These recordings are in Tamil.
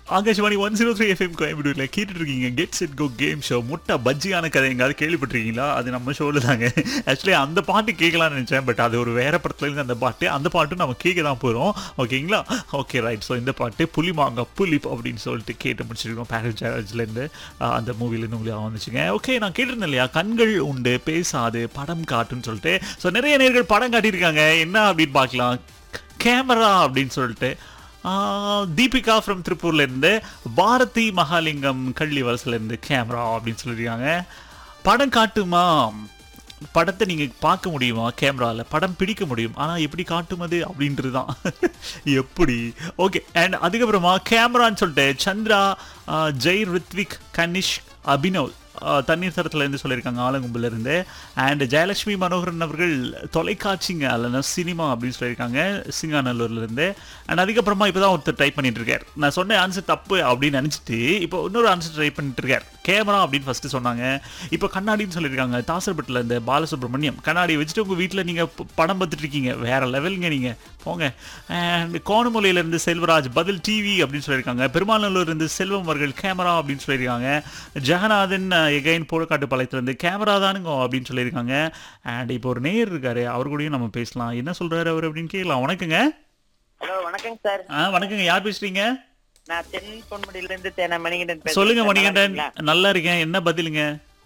Akashvani one zero three FM கோயம்புத்தூரில் கேட்டுட்டு இருக்கீங்க get set go game show முட்டை பஜ்ஜியான கதை எங்காவது கேள்விப்பட்டிருக்கீங்களா அது நம்ம ஷோவில் தாங்க ஆக்சுவலி அந்த பாட்டு கேட்கலாம்னு நினச்சேன் பட் அது ஒரு வேற படத்துல இருந்து அந்த பாட்டு அந்த பாட்டு நம்ம கேட்க தான் போகிறோம் ஓகேங்களா ஓகே ரைட் ஸோ இந்த பாட்டு புலிமாங்க புலிப் அப்படின்னு சொல்லிட்டு கேட்டு முடிச்சிருக்கோம் பேரல் ஜார்ஜ்லேருந்து அந்த மூவிலேருந்து உங்களுக்கு வந்துச்சுங்க ஓகே நான் கேட்டிருந்தேன் இல்லையா கண்கள் உண்டு பேசாது படம் காட்டுன்னு சொல்லிட்டு ஸோ நிறைய நேர்கள் படம் காட்டியிருக்காங்க என்ன அப்படின்னு பார்க்கலாம் கேமரா அப்படின்னு சொல்லிட்டு ஆஹ், தீபிகா ஃப்ரம் திருப்பூர்லேருந்து பாரதி மகாலிங்கம் கள்ளிவரசுலேருந்து கேமரா அப்படின்னு சொல்லியிருக்காங்க படம் காட்டுமா படத்தை நீங்கள் பார்க்க முடியுமா கேமராவில் படம் பிடிக்க முடியும் ஆனால் எப்படி காட்டுமது அப்படின்றது தான் எப்படி ஓகே அண்ட் அதுக்கப்புறமா கேமரான்னு சொல்லிட்டு சந்திரா ஆஹ், ஜெய் ரித்விக் கனிஷ் அபினவ் ஆஹ், தண்ணீர் தரத்துலேருந்து சொல்லியிருக்காங்க ஆலங்கும்பில் இருந்து அண்ட் ஜெயலட்சுமி மனோகரன் அவர்கள் தொலைக்காட்சிங்க அல்லனா சினிமா அப்படின்னு சொல்லியிருக்காங்க சிங்காநல்லூர்ல இருந்து அண்ட் அதுக்கப்புறமா இப்போ தான் ஒருத்தர் ட்ரை பண்ணிட்டு இருக்கார் நான் சொன்ன ஆன்சர் தப்பு அப்படின்னு நினச்சிட்டு இப்போ இன்னொரு ஆன்சர் ட்ரை பண்ணிட்டு இருக்கார் கேமரா அப்படின்னு ஃபர்ஸ்ட் சொன்னாங்க இப்போ கண்ணாடின்னு சொல்லியிருக்காங்க தாசர்பட்டில் இந்த பாலசுப்ரமணியம் கண்ணாடி வச்சுட்டு உங்கள் வீட்டில் நீங்கள் படம் பார்த்துட்டு இருக்கீங்க வேற லெவலுங்க நீங்கள் போங்க அண்ட் கோணமொழியில இருந்து செல்வராஜ் பதில் டிவி அப்படின்னு சொல்லியிருக்காங்க பெருமாநல்லூர் இருந்து செல்வம் அவர்கள் கேமரா அப்படின்னு சொல்லியிருக்காங்க ஜெகநாதன் எகைன் போடக்காட்டு பாளையத்துலேருந்து கேமரா தானுங்க அப்படின்னு சொல்லியிருக்காங்க அண்ட் இப்போ ஒரு நேர் இருக்காரு அவர் கூடயும் நம்ம பேசலாம் என்ன சொல்றாரு அவர் அப்படின்னு கேட்கலாம் வணக்கங்க ஹலோ வணக்கங்க சார் ஆ வணக்கங்க யார் பேசுறீங்க நான் தென் பொன்முடியில இருந்து தேன மணிகண்டன் பேசுறேன் சொல்லுங்க சார். மணிகண்டன் நல்லா இருக்கீங்களா? நல்லா இருக்கேன் என்ன பதிலுங்க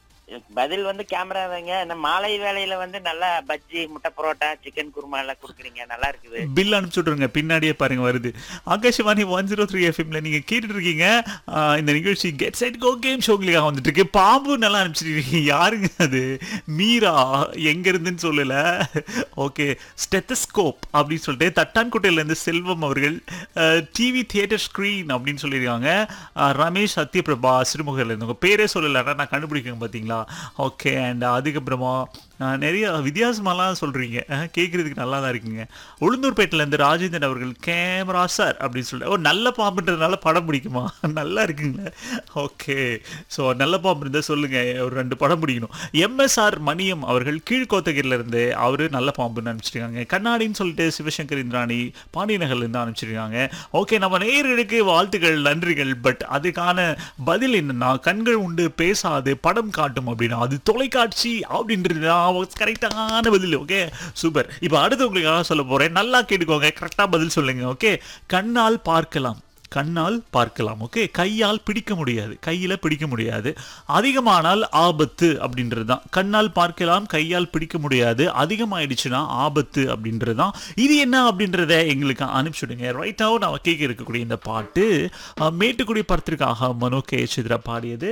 பதில் வந்து கேமரா தாங்க இந்த மாலை வேலையில வந்து நல்லா பஜ்ஜி முட்டை பரோட்டா சிக்கன் குருமா எல்லாம் கொடுக்குறீங்க நல்லா இருக்குது பில் அனுப்பிச்சு விட்ருங்க பின்னாடியே பாருங்க வருது ஆகாஷவாணி ஒன் ஜீரோ த்ரீ எஃப்எம்ல நீங்க கேட்டுட்டு இருக்கீங்க ஆஹ் இந்த நிகழ்ச்சி கெட் சைட் கோ கேம் ஷோங்களுக்காக வந்துட்டு இருக்கு பாம்பு நல்லா அனுப்பிச்சிருக்கீங்க யாருங்க அது மீரா எங்க இருந்துன்னு சொல்லல ஓகே ஸ்டெத்தஸ்கோப் அப்படின்னு சொல்லிட்டு தட்டான்கோட்டையில இருந்து செல்வம் அவர்கள் டிவி தியேட்டர் ஸ்க்ரீன் அப்படின்னு சொல்லியிருக்காங்க ஆஹ் ரமேஷ் சத்யபிரபா சிறுமுகையில் இருந்து உங்க பேரே சொல்லல ஆனா நான் கண்டுபிடிக்கங்க பாத்தீங்களா ஓகே அண்ட் அதுக்கப்புறமா ஆஹ் நிறைய வித்தியாசமாலாம் சொல்றீங்க ஆஹ் கேட்கறதுக்கு நல்லா தான் இருக்குங்க உளுந்தூர்பேட்டில் இருந்து ராஜேந்திரன் அவர்கள் கேமரா சார் அப்படின்னு சொல்லிட்டு ஓ நல்ல பாம்புன்றதுனால படம் பிடிக்குமா நல்லா இருக்குங்க ஓகே ஸோ நல்ல பாம்பு இருந்தால் சொல்லுங்க ஒரு ரெண்டு படம் பிடிக்கணும் எம்எஸ்ஆர் மணியம் அவர்கள் கீழ்கோத்தகிரில இருந்து அவரு நல்ல பாம்புன்னு அனுப்பிச்சிருக்காங்க கண்ணாடின்னு சொல்லிட்டு சிவசங்கர் இந்திராணி பாண்டியநகர்ல இருந்து அனுப்பிச்சிருக்காங்க ஓகே நம்ம நேயர்களுக்கு வாழ்த்துக்கள் நன்றிகள் பட் அதுக்கான பதில் என்னன்னா கண்கள் உண்டு பேசாது படம் காட்டும் அப்படின்னா அது தொலைக்காட்சி அப்படின்றது தான் கரெக்டான பதில் ஓகே சூப்பர் இப்போ அடுத்து உங்களுக்காக சொல்ல போறேன் நல்லா கேட்டுக்கோங்க கரெக்டா பதில் சொல்லுங்க ஓகே கண்ணால் பார்க்கலாம் கண்ணால் பார்க்கலாம் ஓகே கையால் பிடிக்க முடியாது கையில பிடிக்க முடியாது அதிகமானால் ஆபத்து அப்படின்றது தான் கண்ணால் பார்க்கலாம் கையால் பிடிக்க முடியாது அதிகமாயிடுச்சுன்னா ஆபத்து அப்படின்றது தான் இது என்ன அப்படின்றத எங்களுக்கு அனுப்பிச்சுடுங்க ரைட்டாவும் நான் கேட்க இருக்கக்கூடிய இந்த பாட்டு அஹ், மேட்டுக்குடி படத்திற்காக மனோ கே சித்ரா பாடியது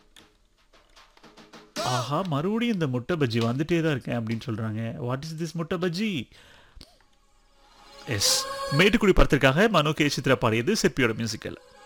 ஆஹா மறுபடியும் இந்த முட்டை பஜ்ஜி வந்துட்டே தான் இருக்கேன் அப்படின்னு சொல்றாங்க வாட் இஸ் திஸ் முட்டை பஜ்ஜி எஸ் மேட்டுக்குடி படத்திற்காக மனோ கே சித்ரா பாடியது சிற்பியோட மியூசிக்கல்